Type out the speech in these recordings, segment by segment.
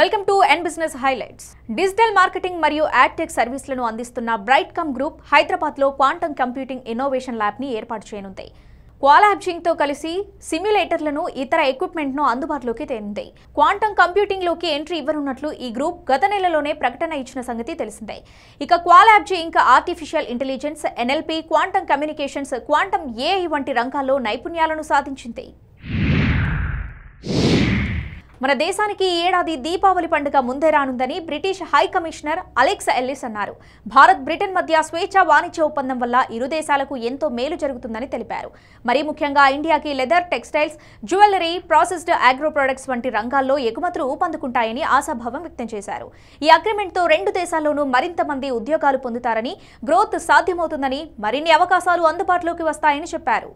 welcome to N business highlights digital marketing మరియు adtech సర్వీసులను అందిస్తున్న బ్రైట్ కమ్ గ్రూప్ హైదరాబాద్ లో క్వాంటమ్ కంప్యూటింగ్ ఇన్నోవేషన్ ల్యాబ్ ని ఏర్పాటు చేయనుంది క్వాలాబ్జింగ్ తో కలిసి సిమ్యులేటర్లను ఇతర ఎక్విప్మెంట్ ను అందుబాటులోకి తేనుంది క్వాంటమ్ కంప్యూటింగ్ లోకి ఎంట్రీ ఇవ్వనున్నట్లు ఈ గ్రూప్ గత నెలలోనే ప్రకటన ఇచ్చిన సంగతి తెలిసిందే ఇక క్వాలాబ్జీ ఇంకా artificial intelligence NLP quantum communications quantum AI వంటి రంగాల్లో నైపుణ్యాలను సాధించింది మన దేశానికి ఈ ఏడాది దీపావళి పండుగ ముందే రానుందని British high commissioner Alex Ellis అన్నారు భారత్ బ్రిటన్ మధ్య స్వేచ్ఛ వాణిజ్య ఒప్పందం వల్ల ఇరు దేశాలకు ఎంతో మేలు జరుగుతుందని తెలిపారు మరీ ముఖ్యంగా ఇండియాకి leather textiles jewellery processed agro products వంటి రంగాల్లో ఎగుమతులు ఊపందుకుంటాయని ఆశాభావం వ్యక్తం చేశారు ఈ అగ్రిమెంట్తో రెండు దేశాల్లోనూ మరింత మంది ఉద్యోగాలు పొందుతారని గ్రోత్ సాధ్యమవుతుందని మరిన్ని అవకాశాలు అందుబాటులోకి వస్తాయని చెప్పారు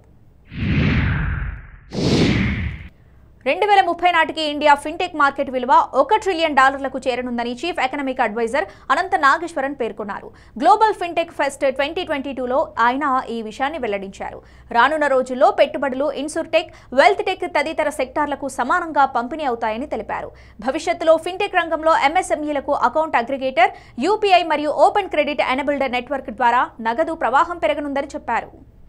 రెండు వేల ముప్పై నాటికి ఇండియా ఫిన్టెక్ మార్కెట్ విలువ ఒక ట్రిలియన్ డాలర్లకు చేరనుందని chief economic adviser Anantha Nageswaran పేర్కొన్నారు global fintech fest twenty twenty టూలో ఆయన ఈ విషయాన్ని వెల్లడించారు రానున్న రోజుల్లో పెట్టుబడులు ఇన్సూర్టెక్ వెల్త్ టెక్ తదితర సెక్టార్లకు సమానంగా పంపిణీ అవుతాయని తెలిపారు భవిష్యత్తులో ఫిన్టెక్ రంగంలో ఎంఎస్ఎంఈలకు అకౌంట్ అగ్రిగేటర్ యూపీఐ మరియు ఓపెన్ క్రెడిట్ ఎనబుల్డ్ నెట్వర్క్ ద్వారా నగదు ప్రవాహం పెరగనుందని చెప్పారు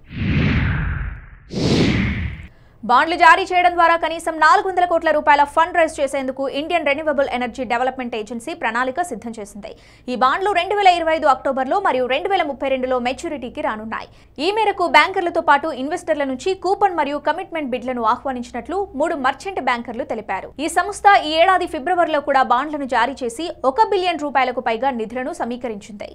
బాండ్లు జారీ చేయడం ద్వారా కనీసం నాలుగు వందల కోట్ల రూపాయల ఫండ్ రైజ్ చేసేందుకు Indian renewable energy development agency ప్రణాళిక సిద్ధం చేసింది ఈ బాండ్లు రెండు వేల ఇరవై ఐదు అక్టోబర్లో మరియు రెండు వేల ముప్పై రెండులో మెచ్యూరిటీకి రానున్నాయి ఈ మేరకు బ్యాంకర్లతో పాటు ఇన్వెస్టర్ల నుంచి కూపన్ మరియు కమిట్మెంట్ బిడ్లను ఆహ్వానించినట్లు మూడు మర్చెంట్ బ్యాంకర్లు తెలిపారు ఈ సంస్థ ఈ ఏడాది ఫిబ్రవరిలో కూడా బాండ్లను జారీ చేసి ఒక బిలియన్ రూపాయలకు పైగా నిధులను సమీకరించింది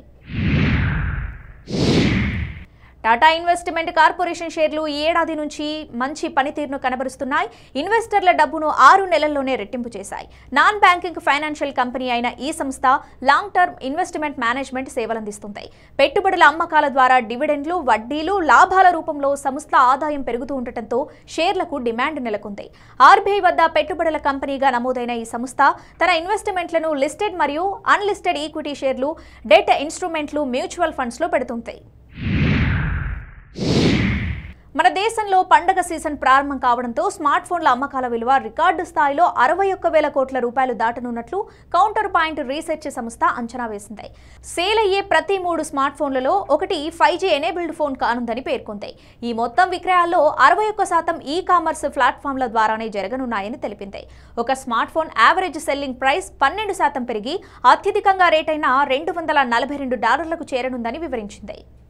టాటా ఇన్వెస్ట్మెంట్ కార్పొరేషన్ షేర్లు ఈ ఏడాది నుంచి మంచి పనితీరును కనబరుస్తున్నాయి ఇన్వెస్టర్ల డబ్బును ఆరు నెలల్లోనే రెట్టింపు చేశాయి నాన్ బ్యాంకింగ్ ఫైనాన్షియల్ కంపెనీ అయిన ఈ సంస్థ లాంగ్ టర్మ్ ఇన్వెస్ట్మెంట్ మేనేజ్మెంట్ సేవలందిస్తుంది పెట్టుబడుల అమ్మకాల ద్వారా డివిడెండ్లు వడ్డీలు లాభాల రూపంలో సంస్థ ఆదాయం పెరుగుతూ ఉండటంతో షేర్లకు డిమాండ్ నెలకొంది ఆర్బీఐ వద్ద పెట్టుబడుల కంపెనీగా నమోదైన ఈ సంస్థ తన ఇన్వెస్ట్మెంట్లను లిస్టెడ్ మరియు అన్లిస్టెడ్ ఈక్విటీ షేర్లు డెట్ ఇన్స్ట్రుమెంట్లు మ్యూచువల్ ఫండ్స్లో పెడుతుంది మన దేశంలో పండగ సీజన్ ప్రారంభం కావడంతో స్మార్ట్ ఫోన్ల అమ్మకాల విలువ రికార్డు స్థాయిలో అరవై ఒక్క వేల కోట్ల రూపాయలు దాటనున్నట్లు కౌంటర్ పాయింట్ రీసెర్చ్ సంస్థ అంచనా వేసింది సేల్ అయ్యే ప్రతి మూడు స్మార్ట్ ఫోన్లలో ఒకటి ఫైవ్ జీ ఎనేబుల్డ్ ఫోన్ కానుందని పేర్కొంది ఈ మొత్తం విక్రయాల్లో అరవై ఒక్క శాతం ఈ కామర్స్ ప్లాట్ఫామ్ల ద్వారానే జరగనున్నాయని తెలిపింది ఒక smartphone average selling price పన్నెండు శాతం పెరిగి అత్యధికంగా రేటైన రెండు వందల నలభై రెండు డాలర్లకు చేరనుందని వివరించింది